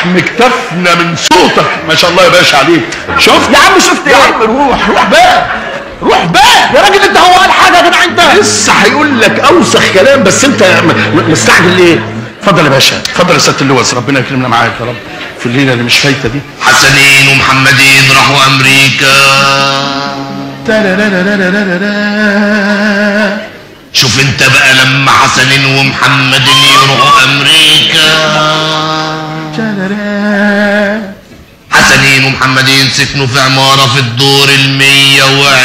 مكتفنا من صوتك ما شاء الله يا باشا عليك شفت يا عم شفت يا ايه عم روح روح بقى روح بقى يا راجل انت هو قال حاجه يا جدع انت لسه هيقول لك اوسخ كلام بس انت م- م- مستعجل ليه اتفضل يا باشا اتفضل يا سياده اللواء ربنا يكرمنا معاك يا رب في الليله اللي مش فايته دي حسنين ومحمدين راحوا امريكا شوف انت بقى لما حسنين ومحمدين يروحوا امريكا حسنين ومحمدين سكنوا في عمارة في الدور المية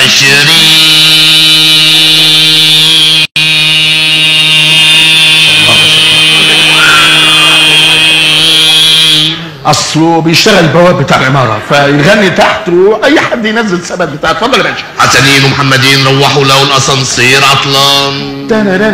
وعشرين اصله بيشتغل بواب بتاع العماره فيغني تحت واي حد ينزل ثبت بتاع اتفضل يا باشا حسنين ومحمدين روحوا لقوا الاسانسير عطلان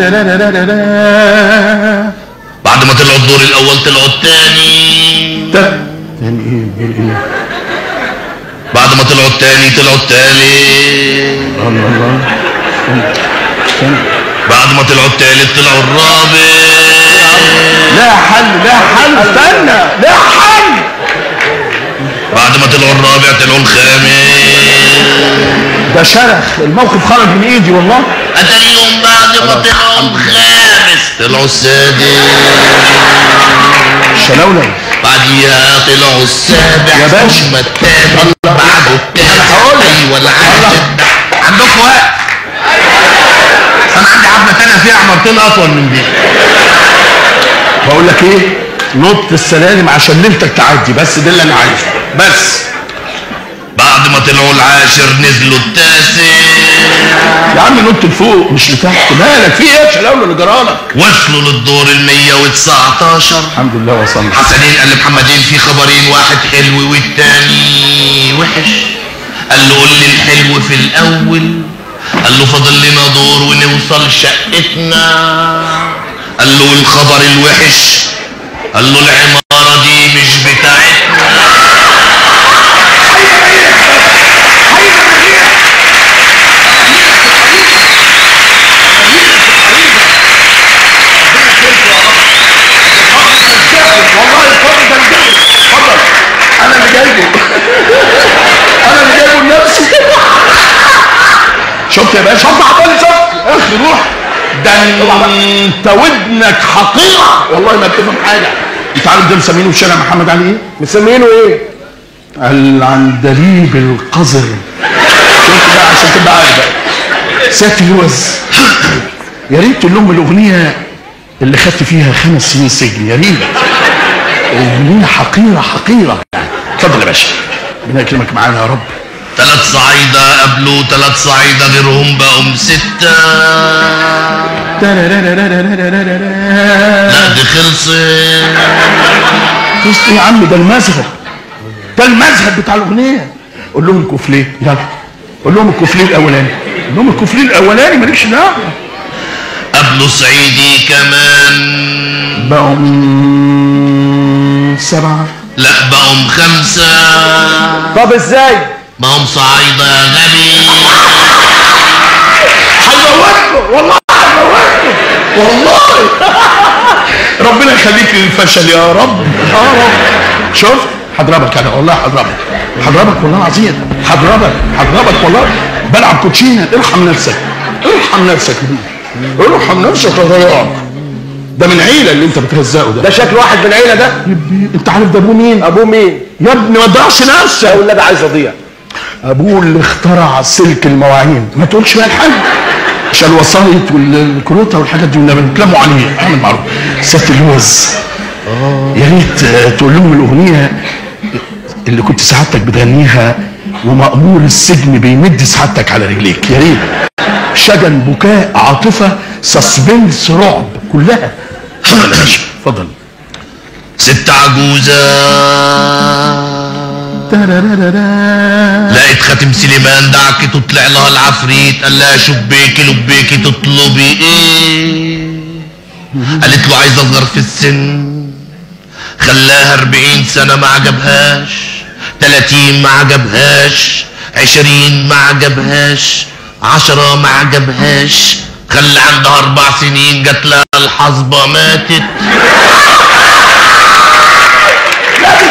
بعد ما طلعوا الدور الاول طلعوا التاني ده يعني ايه دور ايه بعد ما طلعوا التاني طلعوا التالت الله الله استنى. بعد ما طلعوا التالت طلعوا الرابع لا حل لا حل استنى لا حل بعد ما طلعوا الرابع طلعوا الخامس ده شرخ الموقف خرج من ايدي والله اتاريهم بعد ما طلعوا الخامس طلعوا السادس شلولة بعديها طلعوا السابع يا باشا. ثم الثامن بعده التاسع هقول لك. ايوه العاشر عندكم وقت انا عندي حفله تانية فيها عمارتين اطول من دي بقول لك ايه نط السلالم عشان ليلتك تعدي بس ده اللي انا عايزه بس بعد ما طلعوا العاشر نزلوا التاسع يا عم نط لفوق مش لتحت مالك في ايه يا شلولة اللي جرالك وصلوا للدور ال 119 الحمد لله وصلنا حسنين قال لمحمدين في خبرين واحد حلو والتاني وحش قال له قول لي الحلو في الاول قال له فاضل لنا دور ونوصل شقتنا قال له الخبر الوحش قال له العمارة دي مش بتاعتنا والله اتفضل ده اللي جايبه اتفضل انا اللي جايبه انا اللي جايبه لنفسي شفت يا باشا شفت عطاني شفت اخي روح ده انت ودنك حقيقة والله ما بتفهم حاجة انت عارف ده مسمينه في شارع محمد علي ايه؟ مسمينه ايه العندليب القذر شفت بقى عشان تبقى عارف بقى سيادة اللوز يا ريت تقول لهم الاغنية اللي خدت فيها خمس سنين سجن يا ريت اغنية حقيرة حقيرة اتفضل يا باشا ربنا يكرمك معانا يا رب ثلاث صعايدة قابلوا ثلاث صعايدة غيرهم بقوا ستة لا دي خلصت بص يا عم ده المذهب ده المذهب بتاع الاغنيه قول لهم الكوفليه يلا قول لهم الكوفليه الاولاني قول لهم الكوفليه الاولاني مالكش دعوه قابلوا صعيدي كمان بقوا سبعه لا بقوا خمسة طب ازاي بقوا صعايدة يا غبي هيموتكم والله هيموتكم والله ربنا يخليك للفشل يا رب يا رب شوف هضربك انا والله هضربك هضربك والله العظيم هضربك هضربك والله بلعب كوتشينه ارحم نفسك ارحم نفسك ارحم نفسك يا ضياع ده من عيله اللي انت بتهزقه ده ده شكل واحد من العيله ده يبني- انت عارف ده ابوه مين ابوه مين يا ابني ما تضيعش نفسك او النبي عايز اضيع ابوه اللي اخترع سلك المواعين ما تقولش بقى الحاج عشان الوسايط والكروته والحاجات دي والنبي بيتلموا عليه اعمل معروف سياده اللوز يا ريت آه، تقول لهم الاغنيه اللي كنت سعادتك بتغنيها ومأمور السجن بيمد سعادتك على رجليك يا ريت شجن بكاء عاطفه سسبنس رعب كلها اتفضل يا باشا اتفضل ست عجوزة لقيت خاتم سليمان دعكت وطلع لها العفريت قال لها شبيكي لبيكي تطلبي ايه قالت له عايز اصغر في السن خلاها اربعين سنة ما عجبهاش تلاتين ما عجبهاش عشرين ما عجبهاش عشرة ما عجبهاش خلى عندها اربع سنين جات لها الحصبة ماتت لا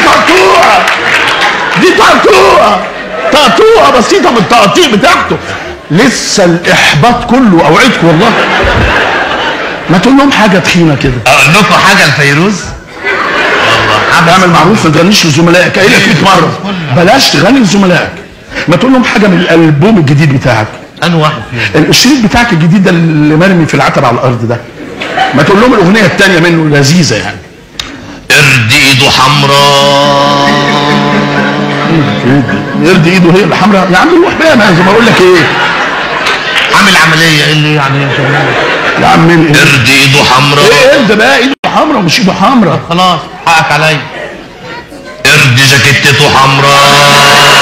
شوفوها بسيطه بالتقطيع بتاعته لسه الاحباط كله اوعدكم والله ما تقول لهم حاجه تخينه كده اقول لكم حاجه الفيروز اعمل معروف ما تغنيش لزملائك قايل لك 100 مره بلاش تغني لزملائك ما تقول لهم حاجه من الالبوم الجديد بتاعك انا واحد فيهم الشريط بتاعك الجديد ده اللي مرمي في العتب على الارض ده ما تقول لهم الاغنيه الثانيه منه لذيذه يعني قرد ايده حمراء يرضي ايده هي الحمراء يا عم روح بقى ما زي ما اقول لك ايه عامل عمليه ايه اللي يعني يا شباب؟ يا عم مين ايه قرد ايده حمراء ايه ده بقى ايده حمراء ومش ايده حمراء خلاص حقك عليا قرد جاكيتته حمراء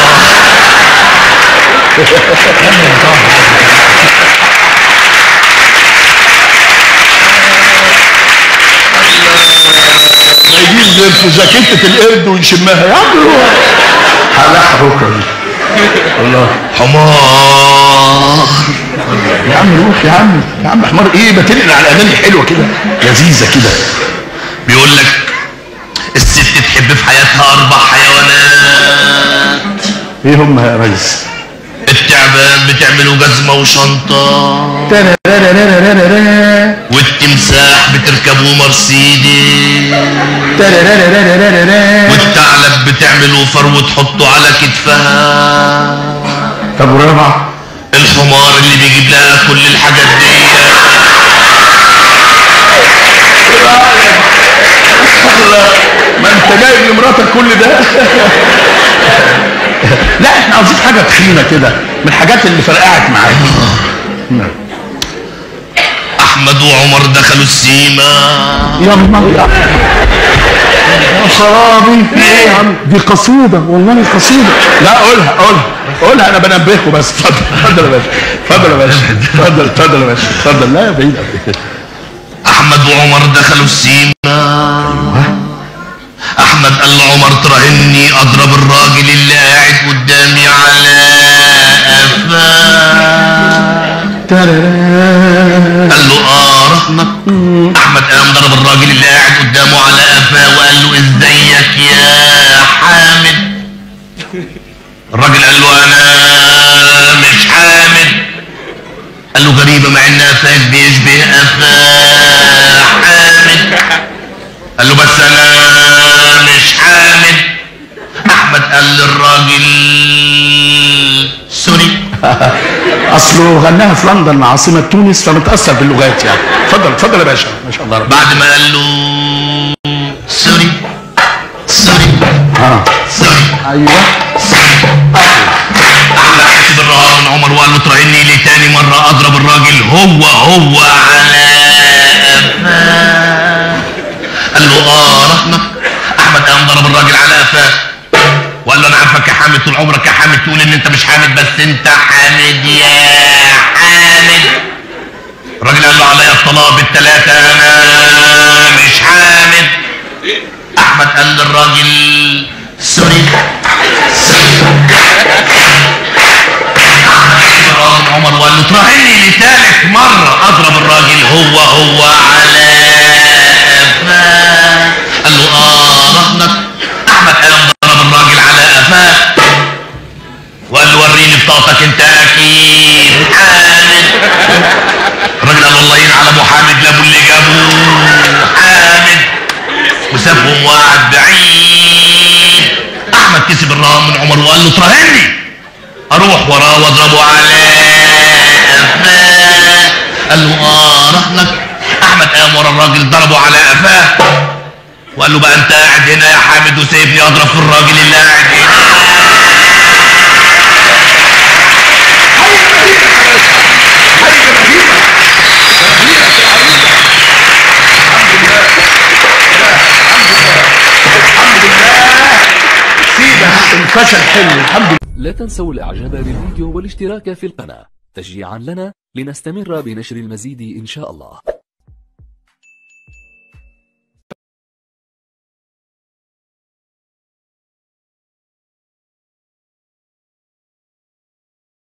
ما يجيش غير في جاكيتة القرد ويشمها يا عم روح هلحها بكره دي والله حمار يا عم روح يا عم يا عم حمار ايه ما تنقل على اغاني حلوه كده لذيذه كده بيقول لك الست تحب في حياتها اربع حيوانات ايه هم يا ريس التعبان بتعمله جزمه وشنطه تارارارارارارا. والتمساح بتركبه مرسيدس تارارارارارارا. والثعلب بتعمله فر وتحطه على كتفها طب ورابع الحمار اللي بيجيب لها كل الحاجات دي ما انت جايب لمراتك كل ده لا احنا عاوزين حاجه تخينه كده من الحاجات اللي فرقعت معاك احمد وعمر دخلوا السيما يا الله يا خرابي ايه يا عم دي قصيده والله قصيده لا قولها قولها قولها انا بنبهكم بس اتفضل اتفضل يا باشا اتفضل يا باشا اتفضل اتفضل يا باشا اتفضل لا بعيد احمد وعمر دخلوا السيما احمد قال لعمر تراهني اضرب الراجل اللي قاعد قدامي على قفاه قال له اه رحمك احمد قام ضرب الراجل اللي قاعد قدامه على قفاه وقال له ازيك يا حامد الراجل قال له انا مش حامد قال له غريبة مع ان قفاك بيشبه قفا حامد قال له بس انا مش حامد احمد قال للراجل سوري اصله غناها في لندن عاصمه تونس فمتاثر باللغات يعني اتفضل اتفضل يا باشا ما شاء الله ربنا بعد ما قال له سوري سوري اه سوري ايوه احمد كسب الرهان من عمر وقال له تراهني لي تاني مرة اضرب الراجل هو هو على قفاه قال له اه رحمك احمد قام ضرب الراجل على قفاه وقال له انا عارفك يا حامد طول عمرك يا حامد تقول ان انت مش حامد بس انت حامد يا حامد الراجل قال له عليا الطلاق بالثلاثة انا مش حامد احمد قال للراجل سوري رغم عمر وقال له تراهني لثالث مرة اضرب الراجل هو هو على قفاه قال له اه رهنك احمد قام ضرب الراجل على قفاه وقال له وريني بطاقتك انت اكيد حامد الراجل قال والله ينعل ابو حامد لابو اللي جابه حامد وسابهم وقعد بعيد احمد كسب الرهان من عمر وقال له تراهني اروح وراه واضربه على قفاه قال له اه رهنك احمد قام ورا الراجل ضربه على قفاه وقال له بقى انت قاعد هنا يا حامد وسايبني اضرب في الراجل اللي قاعد هنا الفشل حلو الحمد لله لا تنسوا الاعجاب بالفيديو والاشتراك في القناة تشجيعا لنا لنستمر بنشر المزيد ان شاء الله